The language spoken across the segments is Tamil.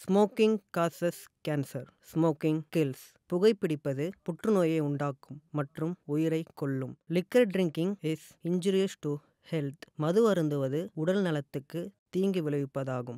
Smoking causes cancer smoking kills புகைப்பிடிப்பது புற்றுநோயை உண்டாக்கும் மற்றும் உயிரை கொல்லும் liquor drinking is injurious to health மது அருந்துவது உடல் நலத்துக்கு தீங்கு விளைவிப்பதாகும்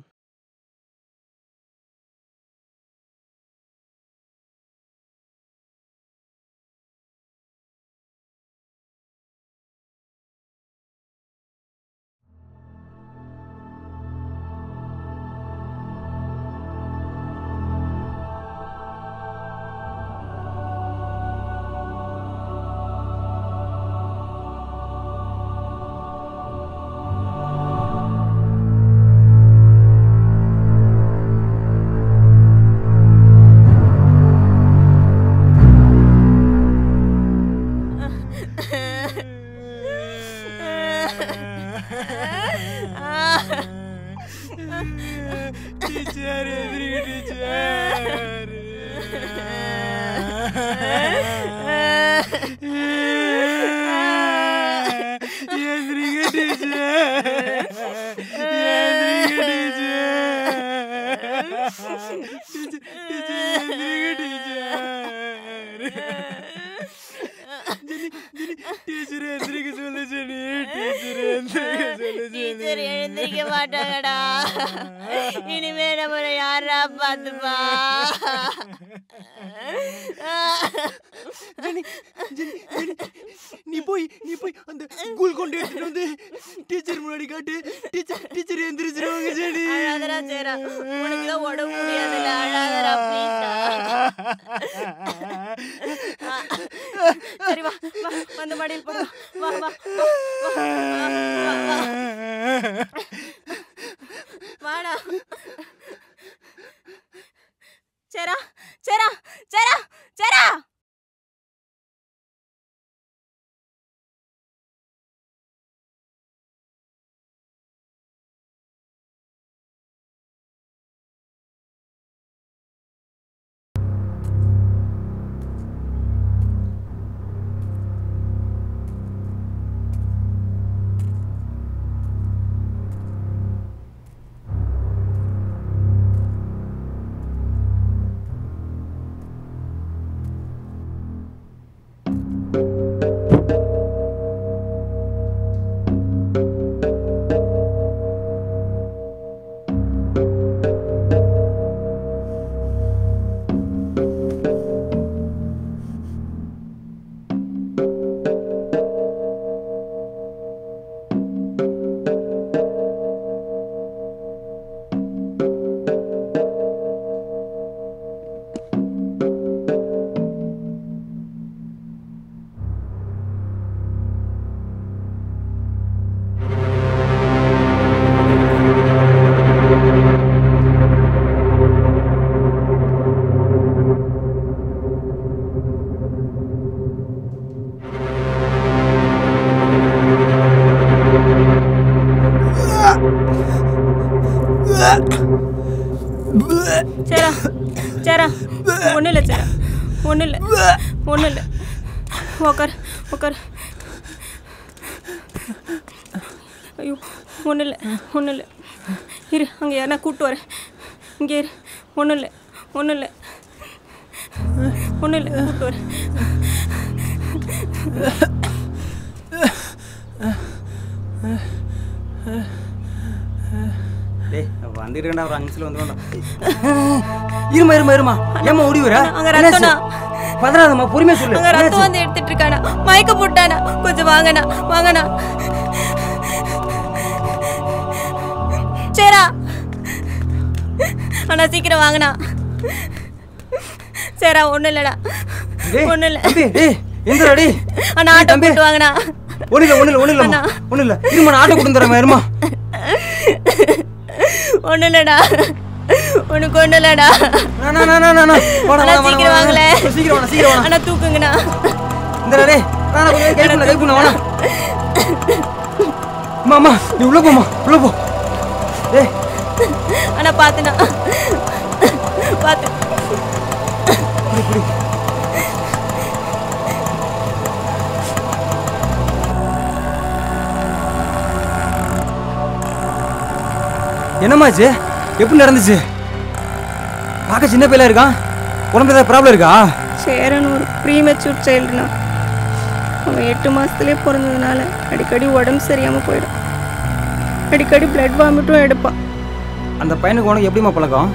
டீச்சர் எதிரிங்க டீச்சர் எதிரிங்க டீச்சர் எதிரிங்க டீச்சர் எதிரிங்க டீச்சர் டீச்சர் எந்திரிக்க சொல்லு ஜெனி டீச்சர் எந்திரிக்க சொல்லு டீச்சர் எழுந்திருக்க மாட்டாங்கடா இனிமே நம்மளை யாரா பார்த்துப்பா ஜெனி ஜெனி ஜெனி நீ போய் நீ போய் அந்த கூல் கொண்டு எடுத்துட்டு வந்து டீச்சர் முன்னாடி காட்டு டீச்சர் டீச்சர் எந்திரிச்சிருவாங்க ஜெனி அழாதடா சேரா உனக்கு தான் உடம்பு முடியாதுல்ல அழாதடா ப்ளீஸ்டா சரி வா வா வந்து மடியில் போடு வா வா வா, வா, வா, வா, வா. வாடா சேரா சேரா சேரா சேரா சேரா சேரா ஒன்றும் இல்லை சேரா ஒன்றும் இல்லை ஒன்றும் இல்லை உக்கார் உக்கார் ஐயோ ஒன்றும் இல்லை ஒன்றும் இல்லை இரு அங்கே யாரா கூப்பிட்டு வரேன் இங்கே இரு ஒன்றும் இல்லை ஒன்றும் இல்லை ஒன்றும் இல்லை கூப்பிட்டு வரேன் டேய் வந்துருக்கேன்டா ஒரு அங்கிள் வந்துருக்கா இருமா இருமா இருமா ஏமா ஓடி வர அங்க ரத்தம்ண்ணா. பதறாதம்மா பொறுமையா சொல்லு அங்கே ரத்தம் வந்து எடுத்துட்டு இருக்கானா மயக்க போட்டானா கொஞ்சம் வாங்கண்ணா வாங்கண்ணா சேரா அண்ணா சீக்கிரம் வாங்கண்ணா சேரா ஒன்றும் இல்லைடா டேய், ஒன்றும் இல்லை தம்பி டேய் எந்திரா டேய் அண்ணா ஆட்டோ போட்டு வாங்கண்ணா ஒண்ணு இல்ல ஒண்ணு இல்ல ஒண்ணு இல்ல ஒண்ணு இல்ல இருமா நான் ஆட்டோ கொடுத்துறேன் இருமா ஒன்றும் இல்லைடா உனக்கு ஒன்றும் இல்லைடா நான் நான் நான் நான் நான் வாடா அண்ணா வாடா சீக்கிரம் வாடா வாங்களே சீக்கிரம் வாடா சீக்கிரம் வாடா அண்ணா தூக்குங்கண்ணா இந்தடா டேய் நான் கொஞ்சம் கை பண்ண கை பண்ண வாடா அம்மா அம்மா நீ உள்ள போம்மா உள்ள போ டேய் அண்ணா பார்த்துண்ணா பார்த்து புடி புடி என்னம்மாச்சு எப்படி நடந்துச்சு பார்க்க சின்ன பையலா இருக்கான் உடம்புல ஏதாவது ப்ராப்ளம் இருக்கா சேரன் ஒரு ப்ரீமெச்சூர் சைல்டுனா அவன் எட்டு மாதத்துலேயே பிறந்ததுனால அடிக்கடி உடம்பு சரியாமல் போயிடும் அடிக்கடி பிளட் வாமிட்டும் எடுப்பான் அந்த பையனுக்கு உனக்கு எப்படிம்மா பழக்கம்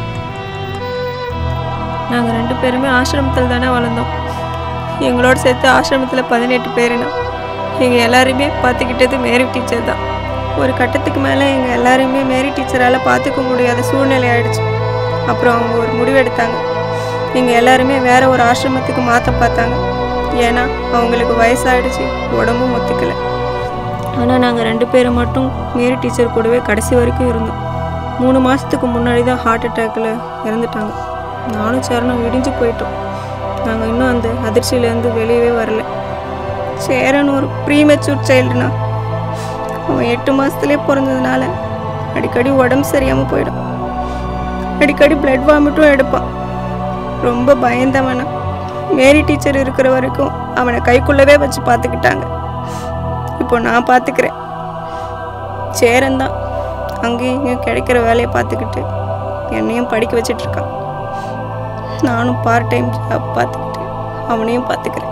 நாங்கள் ரெண்டு பேருமே ஆசிரமத்தில் தானே வளர்ந்தோம் எங்களோட சேர்த்து ஆசிரமத்தில் பதினெட்டு பேருனா எங்கள் எல்லாரையுமே பார்த்துக்கிட்டது மேரி டீச்சர் தான் ஒரு கட்டத்துக்கு மேலே எங்கள் எல்லாரையுமே மேரி டீச்சரால் பார்த்துக்க முடியாத சூழ்நிலை ஆயிடுச்சு அப்புறம் அவங்க ஒரு முடிவு எடுத்தாங்க எங்கள் எல்லாருமே வேற ஒரு ஆசிரமத்துக்கு மாற்ற பார்த்தாங்க ஏன்னா அவங்களுக்கு வயசாயிடுச்சு உடம்பும் ஒத்துக்கலை ஆனால் நாங்கள் ரெண்டு பேரும் மட்டும் மேரி டீச்சர் கூடவே கடைசி வரைக்கும் இருந்தோம் மூணு மாதத்துக்கு முன்னாடி தான் ஹார்ட் அட்டாக்கில் இறந்துட்டாங்க நானும் சரணம் விடிஞ்சு போயிட்டோம் நாங்கள் இன்னும் அந்த அதிர்ச்சியிலேருந்து வெளியவே வரல சேரன் ஒரு ப்ரீமெச்சூர் சைல்டுனா அவன் எட்டு மாதத்துலேயே பிறந்ததுனால அடிக்கடி உடம்பு சரியாமல் போயிடும் அடிக்கடி பிளட் வாமிட்டும் எடுப்பான் ரொம்ப பயந்தவனா மேரி டீச்சர் இருக்கிற வரைக்கும் அவனை கைக்குள்ளவே வச்சு பார்த்துக்கிட்டாங்க இப்போ நான் பார்த்துக்கிறேன் சேரன் தான் அங்கேயும் இங்கேயும் கிடைக்கிற வேலையை பார்த்துக்கிட்டு என்னையும் படிக்க வச்சிட்டு இருக்கான் நானும் பார்ட் டைம் ஜாப் பார்த்துக்கிட்டு அவனையும் பார்த்துக்கிறேன்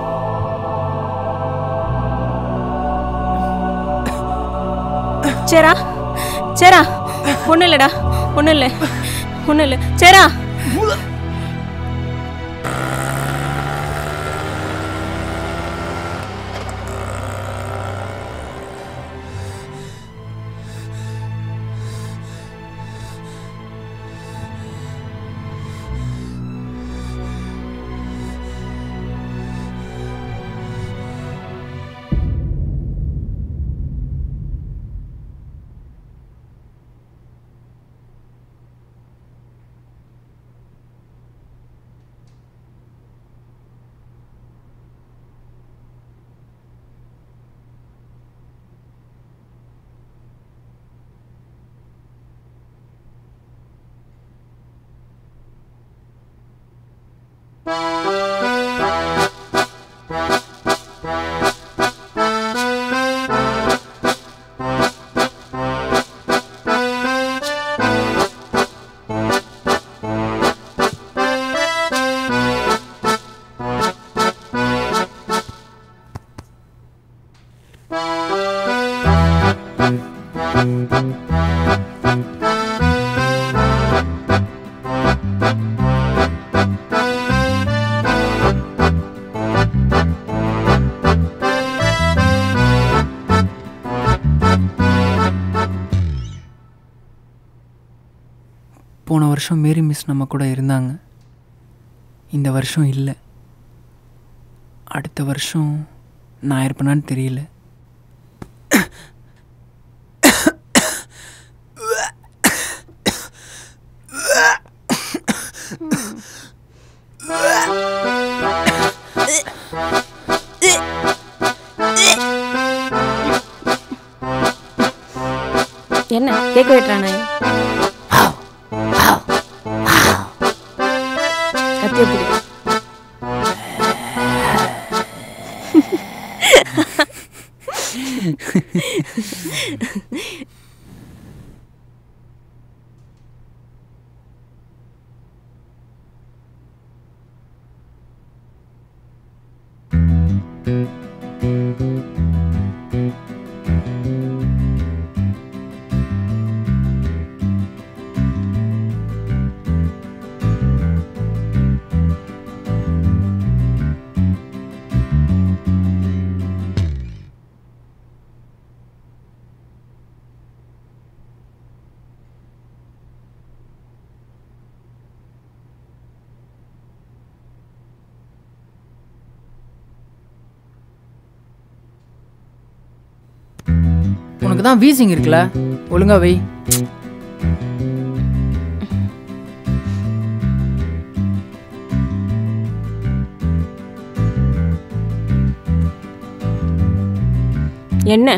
சேரா சேரா ஒன்றும் இல்லைடா ஒன்றும் இல்லை ஒன்றும் இல்லை சேரா போன வருஷம் மேரி மிஸ் நம்ம கூட இருந்தாங்க இந்த வருஷம் இல்லை அடுத்த வருஷம் நான் இருப்பேனான்னு தெரியல என்ன கேட்க விட்டுறானே கத்திய பிடி உனக்கு தான் வீசிங் இருக்குல்ல ஒழுங்கா வை என்ன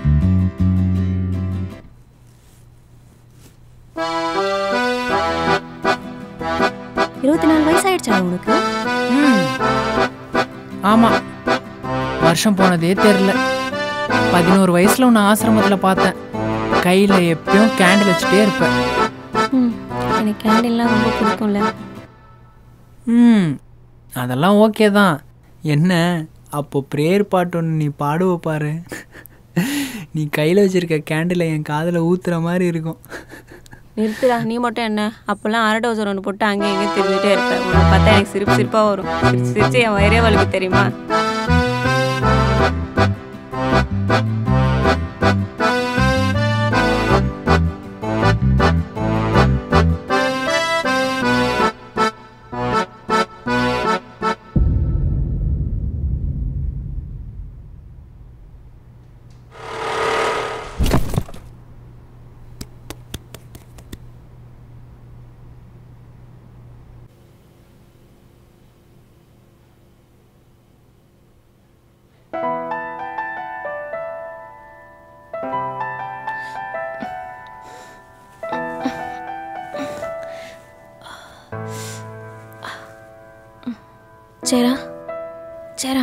இருபத்தி நாலு வயசாயிடுச்சா உனக்கு ம் ஆமாம் வருஷம் போனதே தெரில பதினோரு வயசில் உன்னை ஆசிரமத்தில் பார்த்தேன் கையில் எப்பயும் கேண்டில் வச்சுட்டே இருப்பேன் ம், எனக்கு கேண்டில்லாம் ரொம்ப பிடிக்கும்ல ம் அதெல்லாம் ஓகே தான் என்ன அப்போ ப்ரேயர் பாட்டு ஒன்று நீ பாடுவ பாரு நீ கையில் வச்சிருக்க கேண்டில் என் காதில் ஊத்துற மாதிரி இருக்கும் நிறுத்துடா நீ மட்டும் என்ன அப்போல்லாம் அரை டோசர் ஒன்று போட்டு அங்கேயும் இங்கேயும் தெரிஞ்சுட்டே இருப்பேன் உன்னை பார்த்தா எனக்கு சிரிப்பு சிரிப்பாக வரும் சிரிச்சு சிரிச்சு என் வயிறே வலிக்கு தெரியுமா சேரா சேரா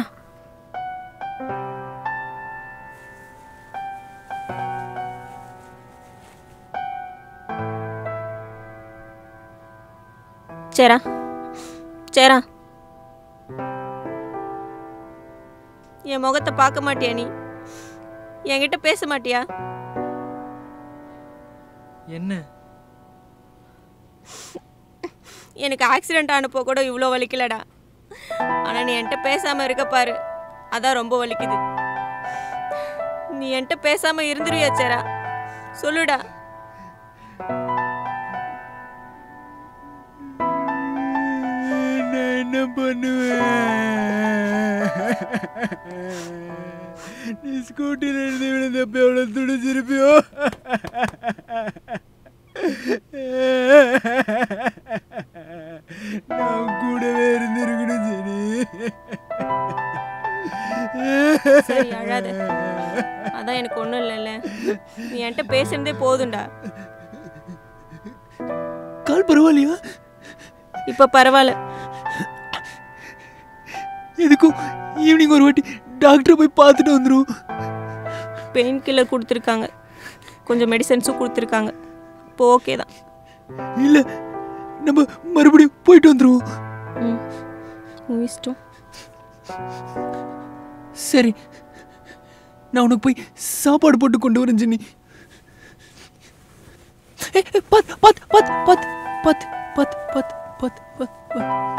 சேரா சேரா என் முகத்தை பார்க்க மாட்டியா நீ என்கிட்ட பேச மாட்டியா என்ன எனக்கு ஆக்சிடென்ட் ஆனப்போ கூட இவ்வளோ வலிக்கலடா ஆனால் நீ என்கிட்ட பேசாமல் இருக்க பாரு அதான் ரொம்ப வலிக்குது நீ என்கிட்ட பேசாமல் இருந்துருவியா சேரா சொல்லுடா நான் என்ன பண்ணுவேன் நீ ஸ்கூட்டியில் இருந்து விழுந்தப்ப எவ்வளோ துடிச்சிருப்பியோ நான் கூடவே இருந்திருக்கணும் சரி சரி அழாத அதான் எனக்கு ஒன்றும் இல்லைல்ல நீ என்கிட்ட பேசுனதே போதும்டா கால் பரவாயில்லையா இப்போ பரவாயில்ல எதுக்கும் ஈவினிங் ஒரு வாட்டி டாக்டரை போய் பார்த்துட்டு வந்துடும் பெயின் கில்லர் கொடுத்துருக்காங்க கொஞ்சம் மெடிசன்ஸும் கொடுத்துருக்காங்க இப்போ ஓகே தான் இல்லை நம்ம மறுபடியும் போயிட்டு வந்துடுவோம் ம் உன் இஷ்டம் சரி நான் உனக்கு போய் சாப்பாடு போட்டு கொண்டு வரேன் ஜெனி ஏய், ஏய், பாத்து பாத்து பாத்து பாத்து பாத்து பாத்து பாத்து பாத்து பாத்து பாத்து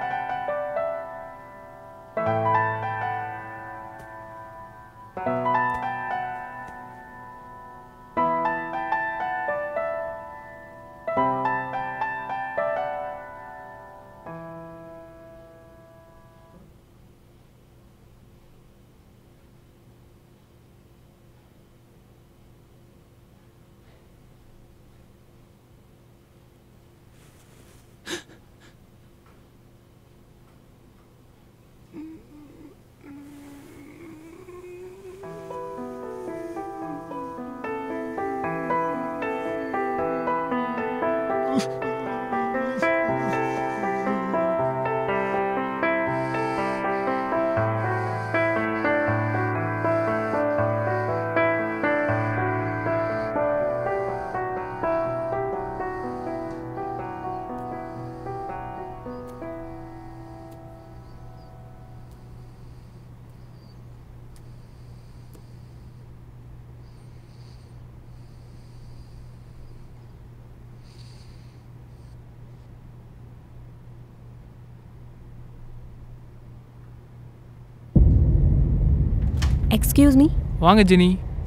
எக்ஸ்கியூஸ் மீ வாங்க Jenny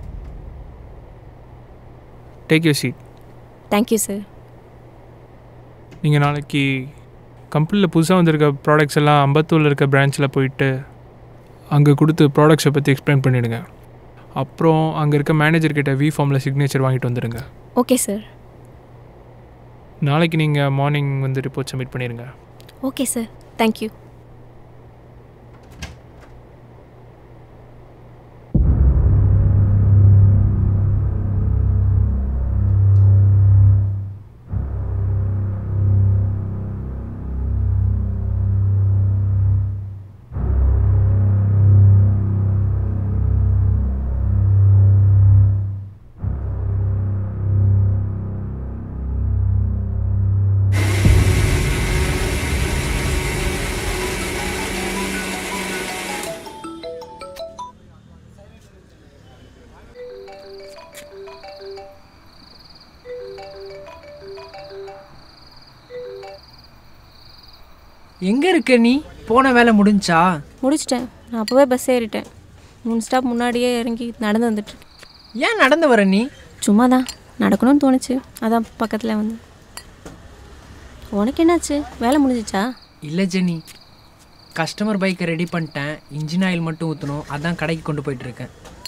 take you seat thank you sir நீங்கள் நாளைக்கு கம்பெனியில் புதுசாக வந்திருக்க ப்ராடக்ட்ஸ் எல்லாம் அம்பத்தூரில் இருக்க பிரான்ச்சில் போயிட்டு அங்கே கொடுத்து ப்ராடக்ட்ஸை பற்றி எக்ஸ்பிளைன் பண்ணிவிடுங்க அப்புறம் அங்கே இருக்க மேனேஜர் கிட்ட வி ஃபார்மில் சிக்னேச்சர் வாங்கிட்டு வந்துடுங்க ஓகே சார் நாளைக்கு நீங்கள் மார்னிங் வந்து ரிப்போர்ட் சப்மிட் பண்ணிடுங்க ஓகே சார் தேங்க்யூ எங்கே இருக்க நீ போன வேலை முடிஞ்சா முடிச்சிட்டேன் நான் அப்போவே பஸ் ஏறிட்டேன் மூணு ஸ்டாப் முன்னாடியே இறங்கி நடந்து வந்துட்டுருக்கேன் ஏன் நடந்து வர நீ சும்மா தான் நடக்கணும்னு தோணுச்சு அதான் பக்கத்தில் வந்து உனக்கு என்னாச்சு வேலை முடிஞ்சிச்சா இல்லை ஜெனி கஸ்டமர் பைக்கை ரெடி பண்ணிட்டேன் இன்ஜின் ஆயில் மட்டும் ஊற்றணும் அதான் கடைக்கு கொண்டு போயிட்டு இருக்கேன்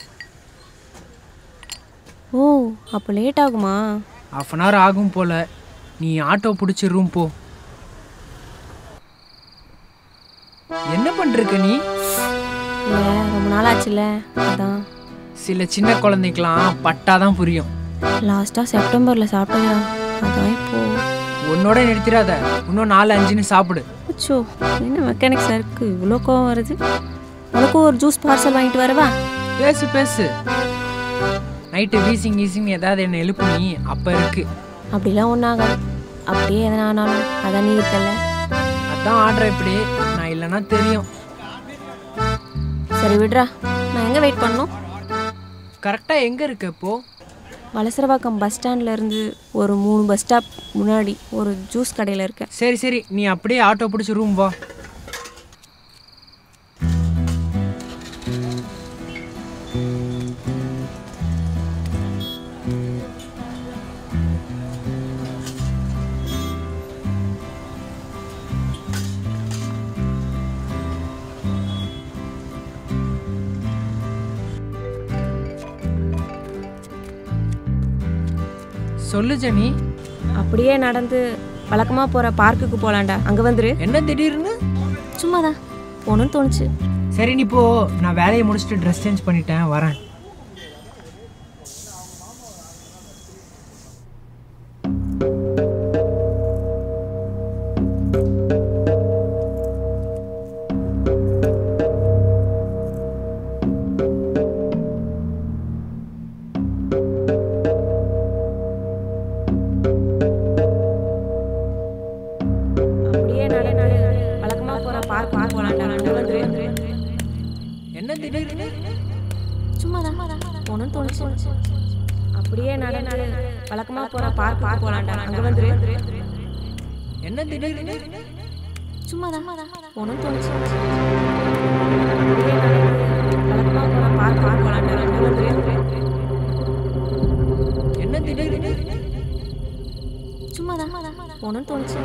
ஓ அப்போ லேட் ஆகுமா ஆஃப் அன் ஹவர் ஆகும் போல நீ ஆட்டோ பிடிச்சி ரூம் போ என்ன பண்ணிருக்க நீ இல்லை ரொம்ப நாள் ஆச்சுல்ல அதான் சில சின்ன குழந்தைக்கெல்லாம் பட்டாதான் புரியும் லாஸ்ட்டாக செப்டம்பரில் சாப்பிட்டதா அதான் இப்போ உன்னோட நிறுத்திடாத இன்னும் நாலு அஞ்சுன்னு சாப்பிடு அச்சோ என்ன மெக்கானிக் சாருக்கு இவ்வளோ கோவம் வருது உனக்கும் ஒரு ஜூஸ் பார்சல் வாங்கிட்டு வரவா பேசு பேசு நைட்டு வீசிங் வீசிங் ஏதாவது என்ன எழுப்பு நீ அப்போ இருக்கு அப்படிலாம் ஒன்றும் ஆகாது அப்படியே எதனா ஆனாலும் அதான் நீ இருக்கல அதான் ஆர்டர் இப்படி நான் இல்லைன்னா தெரியும் சரி விடுறா நான் எங்கே வெயிட் பண்ணணும் கரெக்டாக எங்கே இருக்க இப்போ வலசரவாக்கம் பஸ் ஸ்டாண்ட்ல இருந்து ஒரு மூணு பஸ் ஸ்டாப் முன்னாடி ஒரு ஜூஸ் கடையில் இருக்கேன் சரி சரி நீ அப்படியே ஆட்டோ பிடிச்சி ரூம் வா சொல்லு ஜெனி அப்படியே நடந்து வழக்கமாக போகிற பார்க்குக்கு போகலாண்டா அங்கே வந்துரு என்ன திடீர்னு சும்மா தான் போகணும்னு தோணுச்சு சரி நீ போ நான் வேலையை முடிச்சுட்டு ட்ரெஸ் சேஞ்ச் பண்ணிட்டேன் வரேன் அப்படியே நட நட வழக்கமாக போகிற பார்க் பார்க் போகலாண்டா அங்கே வந்துரு என்ன திடீர்னு சும்மா தான் போகணும்னு தோணுச்சு அப்படியே நட நட வழக்கமாக போகிற பார்க் பார்க் போகலாண்டா அங்கே வந்துரு என்ன திடீர்னு சும்மா தான் போகணும்னு தோணுச்சு அப்படியே நட நட வழக்கமாக போகிற பார்க் பார்க் போகலாண்டா அங்கே வந்துரு என்ன திடீர்னு சும்மா தான் போகணும்னு தோணுச்சு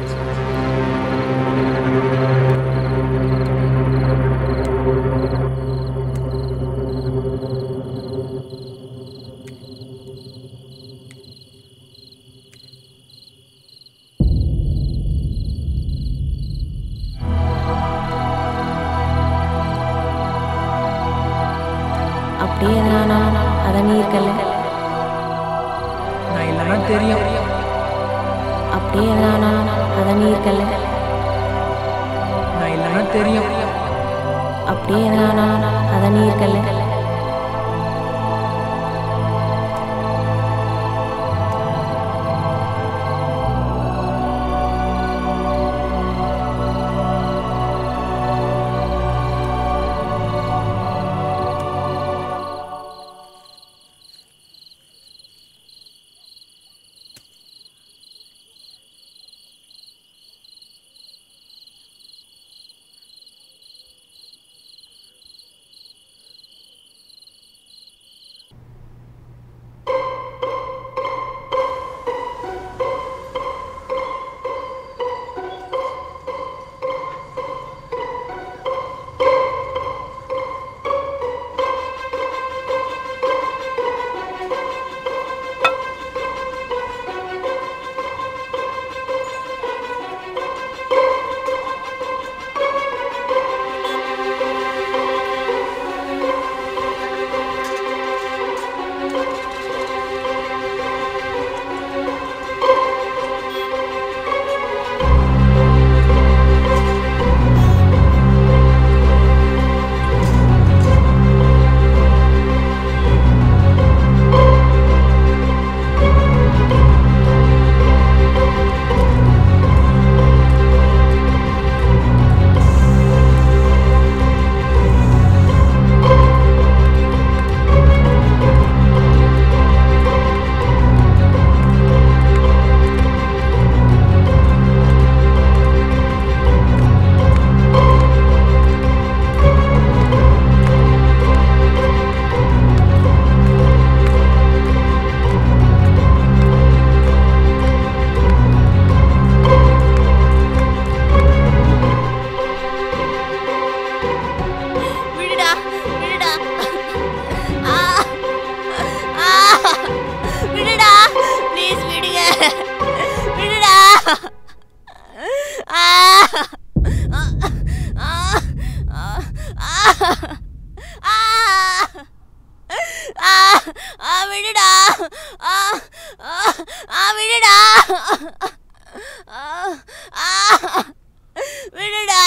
அப்படியே எதனா அதான் நீ இருக்கல நான் இல்லைன்னா தெரியும் அப்படியே எதனா அதான் நீ இருக்கல நான் இல்லைன்னா தெரியும் அப்படியே எதனா அதான் நீ இருக்கல விடுடா ஆ, ஆ, ஆ, விடுடா ஆ, ஆ, விடுடா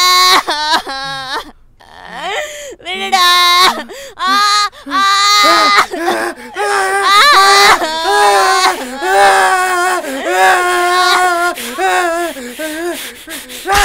விடுடா ஆ, ஆ, ஆ.